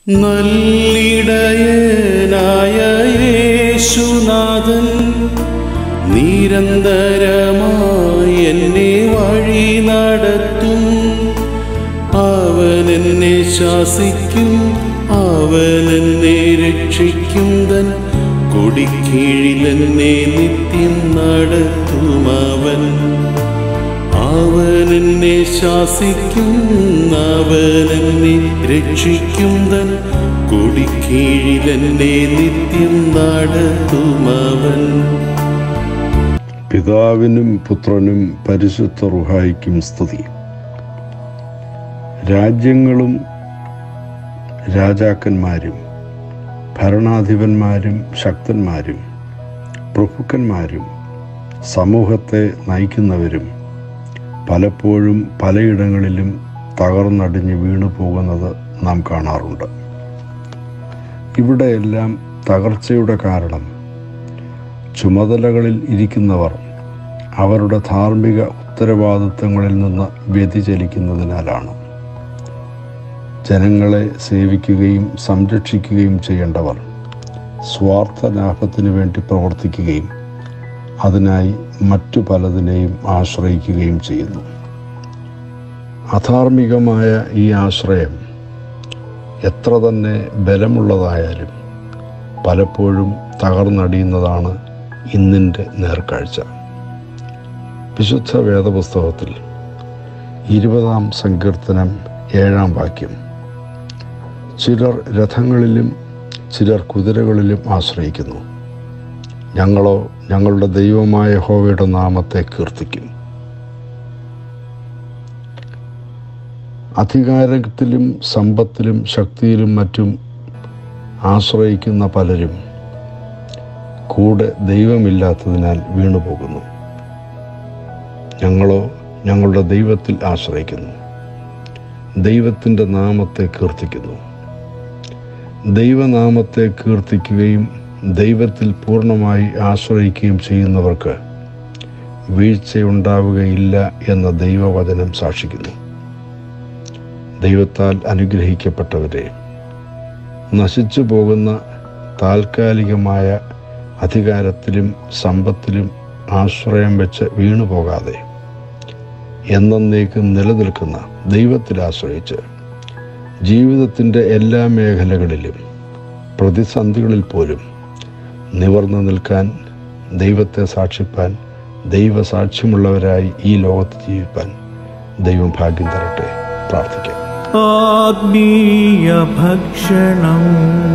നല്ലിടയനായ യേശുനാഥൻ നിരന്തരമായി എന്നെ വഴി നടത്തും അവൻ എന്നെ ശാസിക്കും അവൻ എന്നെ രക്ഷിക്കും തൻ കൊടിക്കീഴിൽ എന്നെ നിത്യം നടത്തും അവൻ അവൻ എന്നെ ശാസിക്കും അവൻ എന്നെ രക്ഷിക്കും തൻ കൊടിക്കീഴിൽ എന്നെ നിത്യം നടത്തും അവൻ പിതാവിനും പുത്രനും പരിശുദ്ധ റുഹായിക്കും സ്തുതി രാജ്യങ്ങളും രാജാക്കന്മാരും ഭരണാധിപന്മാരും ശക്തന്മാരും പ്രഭുക്കന്മാരും സമൂഹത്തെ നയിക്കുന്നവരും പലപ്പോഴും പലയിടങ്ങളിലും തകർന്നടിഞ്ഞ് വീണു പോകുന്നത് നാം കാണാറുണ്ട് ഇവിടെയെല്ലാം തകർച്ചയുടെ കാരണം ചുമതലകളിൽ ഇരിക്കുന്നവർ അവരുടെ ധാർമ്മിക ഉത്തരവാദിത്തങ്ങളിൽ നിന്ന് വ്യതിചലിക്കുന്നതിനാലാണ് ജനങ്ങളെ സേവിക്കുകയും സംരക്ഷിക്കുകയും ചെയ്യേണ്ടവർ സ്വാർത്ഥ ലാഭത്തിനു വേണ്ടി പ്രവർത്തിക്കുകയും അതിനായി മറ്റു പലതിനെയും ആശ്രയിക്കുകയും ചെയ്യുന്നു അധാർമികമായ ഈ ആശ്രയം എത്ര തന്നെ ബലമുള്ളതായാലും പലപ്പോഴും തകർന്നടിയുന്നതാണ് ഇന്നിൻ്റെ നേർക്കാഴ്ച വിശുദ്ധ വേദപുസ്തകത്തിൽ ഇരുപതാം സങ്കീർത്തനം ഏഴാം വാക്യം ചിലർ രഥങ്ങളിലും ചിലർ കുതിരകളിലും ആശ്രയിക്കുന്നു ഞങ്ങളോ ഞങ്ങളുടെ ദൈവമായ ഹോവയുടെ നാമത്തെ കീർത്തിക്കും അധികാരത്തിലും സമ്പത്തിലും ശക്തിയിലും മറ്റും ആശ്രയിക്കുന്ന പലരും കൂടെ ദൈവമില്ലാത്തതിനാൽ വീണുപോകുന്നു ഞങ്ങളോ ഞങ്ങളുടെ ദൈവത്തിൽ ആശ്രയിക്കുന്നു ദൈവത്തിൻ്റെ നാമത്തെ കീർത്തിക്കുന്നു ദൈവനാമത്തെ കീർത്തിക്കുകയും ദൈവത്തിൽ പൂർണ്ണമായി ആശ്രയിക്കുകയും ചെയ്യുന്നവർക്ക് വീഴ്ചയുണ്ടാവുകയില്ല എന്ന ദൈവവചനം സാക്ഷിക്കുന്നു ദൈവത്താൽ അനുഗ്രഹിക്കപ്പെട്ടവരെ നശിച്ചു പോകുന്ന താൽക്കാലികമായ അധികാരത്തിലും സമ്പത്തിലും ആശ്രയം വെച്ച് വീണുപോകാതെ എന്നേക്കും നിലനിൽക്കുന്ന ദൈവത്തിൽ ആശ്രയിച്ച് ജീവിതത്തിൻ്റെ എല്ലാ മേഖലകളിലും പ്രതിസന്ധികളിൽ പോലും നിവർന്നു നിൽക്കാൻ ദൈവത്തെ സാക്ഷിപ്പാൻ ദൈവസാക്ഷ്യമുള്ളവരായി ഈ ലോകത്ത് ജീവിപ്പാൻ ദൈവം ഭാഗ്യം തരട്ടെ പ്രാർത്ഥിക്കാം ആത്മീയ ഭക്ഷണം